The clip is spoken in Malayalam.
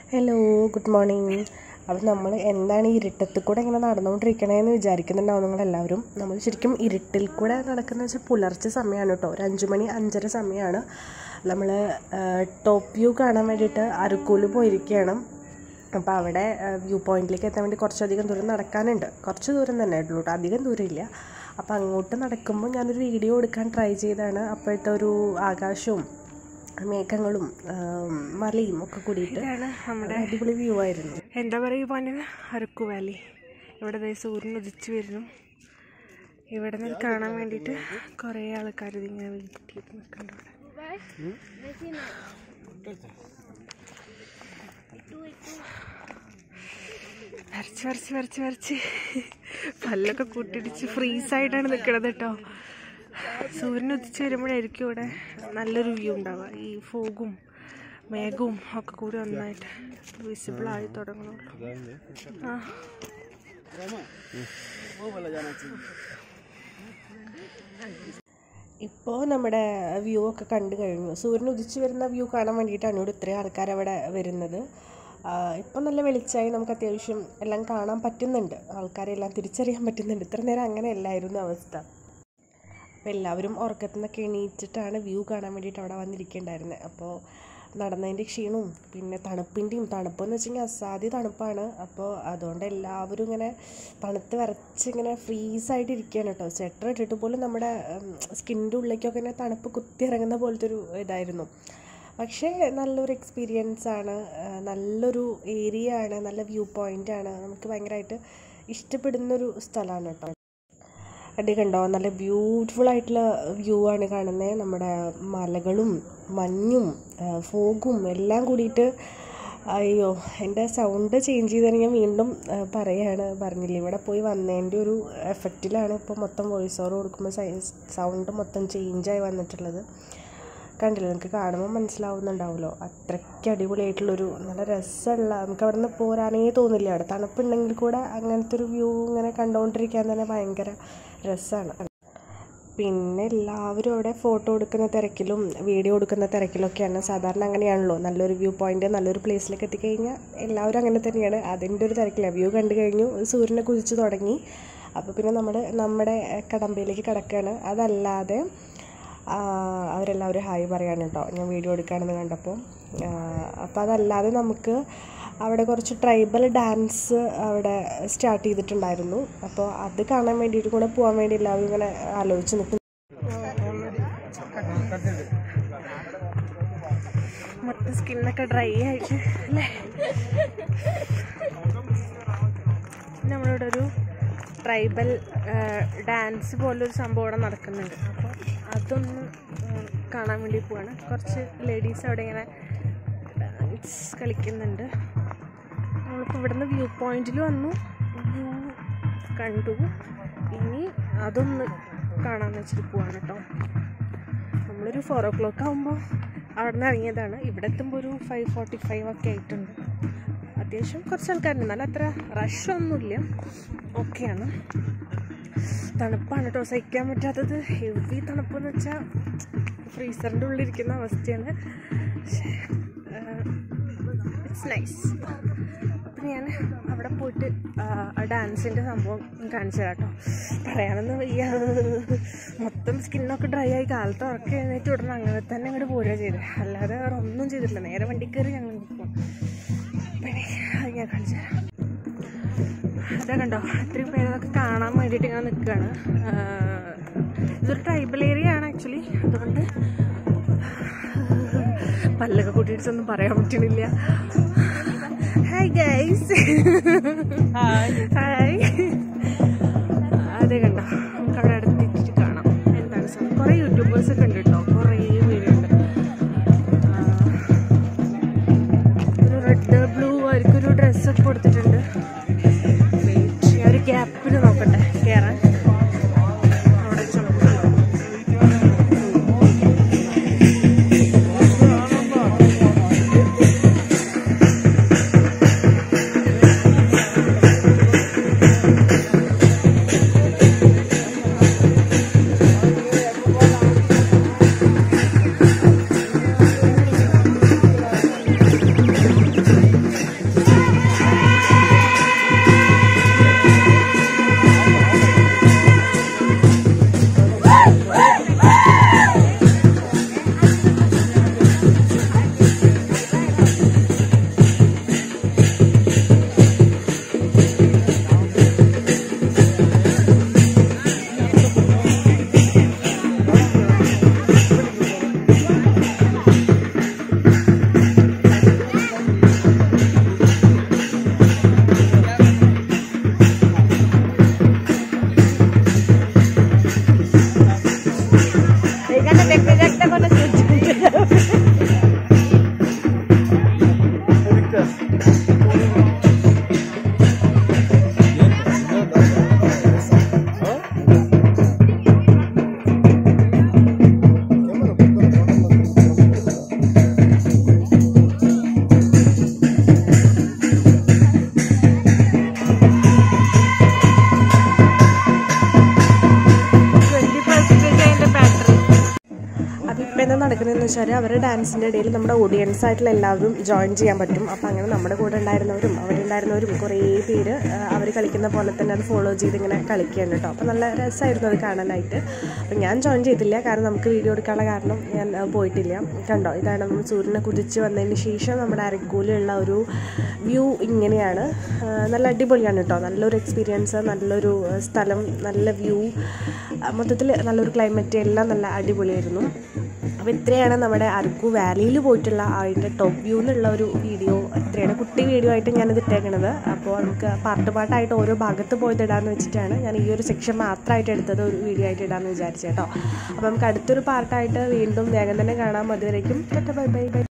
ഹലോ ഗുഡ് മോർണിംഗ് അപ്പോൾ നമ്മൾ എന്താണ് ഈ ഇരുട്ടത്ത് കൂടെ ഇങ്ങനെ നടന്നുകൊണ്ടിരിക്കണേന്ന് വിചാരിക്കുന്നുണ്ടാവും നിങ്ങളെല്ലാവരും നമ്മൾ ശരിക്കും ഇരുട്ടിൽ കൂടെ നടക്കുന്ന വെച്ചാൽ പുലർച്ചെ സമയമാണ് കേട്ടോ ഒരു അഞ്ച് മണി അഞ്ചര സമയമാണ് നമ്മൾ ടോപ്പ് വ്യൂ കാണാൻ വേണ്ടിയിട്ട് അരക്കൂല് പോയിരിക്കുകയാണ് അപ്പോൾ അവിടെ വ്യൂ പോയിന്റിലേക്ക് എത്താൻ വേണ്ടി കുറച്ചധികം ദൂരം നടക്കാനുണ്ട് കുറച്ച് ദൂരം തന്നെ ആയിട്ടുള്ളൂ കേട്ടോ അധികം ദൂരമില്ല അപ്പോൾ അങ്ങോട്ട് നടക്കുമ്പോൾ ഞാനൊരു വീഡിയോ എടുക്കാൻ ട്രൈ ചെയ്താണ് അപ്പോഴത്തെ ഒരു ആകാശവും മേഘങ്ങളും ആം, മലയും ഒക്കെ കൂടിയിട്ട് ഇതാണ് നമ്മുടെ അടിപൊളി വ്യൂ ആയിരുന്നു എന്താ പറയുക പോയിന്റ് അരക്കു വാലി ഇവിടെ ദേ സൂര്യൻ ഉദിച്ചു വരുന്നു ഇവിടെ നിന്ന് കാണാൻ വേണ്ടിയിട്ട് കുറേ ആൾക്കാർ ഇതിങ്ങനെ വെയിറ്റ് ചെയ്ത് നിൽക്കുന്നുണ്ട് ഇവിടെ വരച്ച് വരച്ച് വരച്ച് വരച്ച് പല്ലൊക്കെ കൂട്ടിടിച്ച് ഫ്രീസായിട്ടാണ് നിൽക്കണത് കേട്ടോ സൂര്യൻ ഉദിച്ച് വരുമ്പോഴായിരിക്കും ഇവിടെ നല്ലൊരു വ്യൂ ഉണ്ടാവുക ഈ ഫോഗും മേഘവും ഒക്കെ കൂടി ഒന്നായിട്ട് വിസിബിൾ ആയി തുടങ്ങുന്നുള്ളൂ ആ ഇപ്പോൾ നമ്മുടെ വ്യൂ ഒക്കെ കണ്ടു കഴിഞ്ഞു സൂര്യൻ ഉദിച്ചു വരുന്ന വ്യൂ കാണാൻ വേണ്ടിയിട്ടാണ് ഇവിടെ ഇത്രയും ആൾക്കാർ അവിടെ വരുന്നത് ഇപ്പം നല്ല വെളിച്ചമായി നമുക്ക് അത്യാവശ്യം എല്ലാം കാണാൻ പറ്റുന്നുണ്ട് ആൾക്കാരെ എല്ലാം തിരിച്ചറിയാൻ പറ്റുന്നുണ്ട് ഇത്ര നേരം അങ്ങനെ അല്ലായിരുന്നു അവസ്ഥ അപ്പോൾ എല്ലാവരും ഉറക്കത്തു നിന്നൊക്കെ എണീറ്റിട്ടാണ് വ്യൂ കാണാൻ വേണ്ടിയിട്ട് അവിടെ വന്നിരിക്കേണ്ടായിരുന്നത് അപ്പോൾ നടന്നതിൻ്റെ ക്ഷീണവും പിന്നെ തണുപ്പിൻ്റെയും തണുപ്പെന്ന് വെച്ചെങ്കിൽ അസാധ്യ തണുപ്പാണ് അപ്പോൾ അതുകൊണ്ട് എല്ലാവരും ഇങ്ങനെ തണുത്ത് വിറച്ച് ഇങ്ങനെ ഫ്രീസായിട്ട് ഇരിക്കുകയാണ് കേട്ടോ സ്വെറ്റർ ഇട്ടിട്ട് പോലും നമ്മുടെ സ്കിന്നിൻ്റെ ഉള്ളിലേക്കൊക്കെ ഇങ്ങനെ തണുപ്പ് കുത്തി ഇറങ്ങുന്ന പോലത്തെ ഒരു ഇതായിരുന്നു പക്ഷേ നല്ലൊരു എക്സ്പീരിയൻസ് ആണ് ആ, നല്ലൊരു ഏരിയ ആണ് നല്ല വ്യൂ പോയിൻ്റ് ആണ് നമുക്ക് ഭയങ്കരമായിട്ട് ഇഷ്ടപ്പെടുന്നൊരു സ്ഥലമാണ് കേട്ടോ അടി കണ്ടോ നല്ല ബ്യൂട്ടിഫുൾ ആയിട്ടുള്ള വ്യൂ ആണ് കാണുന്നത് നമ്മുടെ മലകളും മഞ്ഞും ഫോഗും എല്ലാം കൂടിയിട്ട് അയ്യോ എൻ്റെ സൗണ്ട് ചേഞ്ച് ചെയ്തതിന് ഞാൻ വീണ്ടും ആ, പറയാണ് പറഞ്ഞില്ല ഇവിടെ പോയി വന്നതിൻ്റെ ഒരു എഫക്റ്റിലാണ് ഇപ്പോൾ മൊത്തം വോയിസ് ഓവർ കൊടുക്കുമ്പോൾ സൗണ്ട് മൊത്തം ചേഞ്ചായി വന്നിട്ടുള്ളത് കണ്ടില്ല നിങ്ങൾക്ക് കാണുമ്പോൾ മനസ്സിലാവുന്നുണ്ടാവുമല്ലോ അത്രയ്ക്ക് അടിപൊളിയായിട്ടുള്ളൊരു നല്ല രസമുള്ള നമുക്ക് അവിടെ നിന്ന് പോരാനേ തോന്നില്ല അവിടെ തണുപ്പുണ്ടെങ്കിൽ കൂടെ അങ്ങനത്തെ ഒരു വ്യൂ ഇങ്ങനെ കണ്ടുകൊണ്ടിരിക്കാൻ തന്നെ ഭയങ്കര രസമാണ് പിന്നെ എല്ലാവരും അവിടെ ഫോട്ടോ എടുക്കുന്ന തിരക്കിലും വീഡിയോ എടുക്കുന്ന തിരക്കിലൊക്കെയാണ് സാധാരണ അങ്ങനെയാണല്ലോ നല്ലൊരു വ്യൂ പോയിന്റ് നല്ലൊരു പ്ലേസിലേക്ക് എത്തിക്കഴിഞ്ഞാൽ എല്ലാവരും അങ്ങനെ തന്നെയാണ് അതിൻ്റെ ഒരു തിരക്കില്ല വ്യൂ കണ്ടു കഴിഞ്ഞു സൂര്യനെ കുതിച്ച് തുടങ്ങി അപ്പോൾ പിന്നെ നമ്മൾ നമ്മുടെ കടമ്പയിലേക്ക് കിടക്കുകയാണ് അതല്ലാതെ ആ, അവരെല്ലാവരും ഹായ് പറയാണ് കേട്ടോ ഞാൻ വീഡിയോ എടുക്കുകയാണെന്ന് കണ്ടപ്പോൾ അപ്പോൾ അതല്ലാതെ നമുക്ക് അവിടെ കുറച്ച് ട്രൈബൽ ഡാൻസ് അവിടെ സ്റ്റാർട്ട് ചെയ്തിട്ടുണ്ടായിരുന്നു അപ്പോൾ അത് കാണാൻ വേണ്ടിയിട്ട് കൂടെ പോകാൻ വേണ്ടി എല്ലാവരും ഇങ്ങനെ ആലോചിച്ച് നിൽക്കുന്നു മൊത്തം സ്കിന്നൊക്കെ ഡ്രൈ ആയിട്ട് അല്ലേ നമ്മളിവിടെ ഒരു ട്രൈബൽ ഡാൻസ് പോലൊരു സംഭവം ഇവിടെ നടക്കുന്നുണ്ട് അപ്പോൾ അതൊന്ന് ആ, കാണാൻ വേണ്ടി പോവാണ് കുറച്ച് ലേഡീസ് അവിടെ ഇങ്ങനെ ഡാൻസ് കളിക്കുന്നുണ്ട് നമ്മളിപ്പോൾ ഇവിടുന്ന് വ്യൂ പോയിന്റിൽ വന്നു വ്യൂ കണ്ടു ഇനി അതൊന്ന് കാണാമെന്ന് വെച്ചിട്ട് പോവാണ് കേട്ടോ നമ്മളൊരു ഫോർ ഓ ക്ലോക്ക് ആകുമ്പോൾ അവിടെ നിന്ന് ഇറങ്ങിയതാണ് ഇവിടെ എത്തുമ്പോൾ ഒരു ഫൈവ് ഫോർട്ടി ഫൈവ് ഒക്കെ ആയിട്ടുണ്ട് അത്യാവശ്യം കുറച്ച് ആൾക്കാരുണ്ട് എന്നാലും അത്ര റഷ് ഒന്നുമില്ല ഓക്കെയാണ് തണുപ്പാണ് കേട്ടോ സഹിക്കാൻ പറ്റാത്തത് ഹെവി തണുപ്പെന്ന് വെച്ചാൽ ഫ്രീസറിൻ്റെ ഉള്ളിലിരിക്കുന്ന അവസ്ഥയാണ് ഇറ്റ്സ് നൈസ് അപ്പം ഞാൻ അവിടെ പോയിട്ട് ആ ഡാൻസിൻ്റെ സംഭവം കാണിച്ചു തരാം കേട്ടോ പറയാനൊന്നും വയ്യ മൊത്തം സ്കിന്നൊക്കെ ഡ്രൈ ആയി കാലത്ത് ഉറക്കം എഴുന്നേറ്റ് ഉടനെ അങ്ങനെ തന്നെ അങ്ങോട്ട് പോരുക ചെയ്തത് അല്ലാതെ വേറെ ഒന്നും ചെയ്തിട്ടില്ല നേരെ വണ്ടി കയറി ഞങ്ങൾ പോകും പിന്നെ അത് ഞാൻ കാണിച്ചു തരാം അതാ കണ്ടോ ഇത്രയും പേര് അതൊക്കെ കാണാൻ വേണ്ടിയിട്ട് ഞാൻ നിൽക്കുകയാണ് ഇതൊരു ട്രൈബൽ ഏരിയ ആണ് ആക്ച്വലി അതുകൊണ്ട് പല്ലൊക്കെ കൂട്ടിയിട്ടൊന്നും പറയാൻ പറ്റണില്ല ഹായ് ഗൈസ് ഹായ് അതെ കണ്ടോ നമുക്ക് അവിടെ അടുത്തിട്ട് കാണാം എന്താണ് സംഭവം കുറേ യൂട്യൂബേഴ്സ് ഒക്കെ ഉണ്ട് കേട്ടോ കുറേ പേരുണ്ട് ഒരു റെഡ് ബ്ലൂ അവർക്കൊരു ഡ്രസ്സൊക്കെ കൊടുത്തിട്ടുണ്ട് വെയിറ്റ് ഞാൻ ഒരു ഗ്യാപ്പിൽ നോക്കട്ടെ കയറാൻ അവിടെ വെച്ച് നമുക്ക് കാണാം. നടക്കുന്നതെന്ന് വെച്ചാൽ അവരുടെ ഡാൻസിൻ്റെ ഇടയിൽ നമ്മുടെ ഓഡിയൻസ് ആയിട്ടുള്ള എല്ലാവരും ജോയിൻ ചെയ്യാൻ പറ്റും അപ്പോൾ അങ്ങനെ നമ്മുടെ കൂടെ ഉണ്ടായിരുന്നവരും അവിടെ ഉണ്ടായിരുന്നവരും കുറേ പേര് അവർ കളിക്കുന്ന പോലെ തന്നെ അത് ഫോളോ ചെയ്ത് ഇങ്ങനെ കളിക്കുകയാണ് കേട്ടോ അപ്പോൾ നല്ല രസമായിരുന്നു അത് കാണാനായിട്ട് അപ്പോൾ ഞാൻ ജോയിൻ ചെയ്തില്ല കാരണം നമുക്ക് വീഡിയോ എടുക്കാനുള്ള കാരണം ഞാൻ ആ, പോയിട്ടില്ല കണ്ടോ ഇതാണ് നമ്മൾ സൂര്യനെ കുതിച്ച് വന്നതിന് ശേഷം നമ്മുടെ അരക്കൂലുള്ള ഒരു വ്യൂ ഇങ്ങനെയാണ് ആ, നല്ല അടിപൊളിയാണ് കേട്ടോ നല്ലൊരു എക്സ്പീരിയൻസ് നല്ലൊരു ആ, സ്ഥലം നല്ല വ്യൂ മൊത്തത്തിൽ നല്ലൊരു ക്ലൈമറ്റ് എല്ലാം നല്ല അടിപൊളിയായിരുന്നു അപ്പോൾ ഇത്രയാണ് നമ്മുടെ അരക്കു വാലിയിൽ പോയിട്ടുള്ള അതിൻ്റെ ടോപ്പ് വ്യൂ എന്നുള്ള ഒരു വീഡിയോ ഇത്രയാണ് കുട്ടി വീഡിയോ ആയിട്ട് ഞാനിത് ഇട്ടേക്കണത് അപ്പോൾ നമുക്ക് പാർട്ട് പാട്ടായിട്ട് ഓരോ ഭാഗത്ത് പോയത് ഇടാമെന്ന് വെച്ചിട്ടാണ് ഞാൻ ഈ ഒരു സെക്ഷൻ മാത്രമായിട്ട് എടുത്തത് ഒരു വീഡിയോ ആയിട്ട് ഇടാമെന്ന് വിചാരിച്ചു കേട്ടോ അപ്പോൾ നമുക്ക് അടുത്തൊരു പാർട്ടായിട്ട് വീണ്ടും വേഗം തന്നെ കാണാം അതുവരേക്കും ബൈ ബൈ ബൈ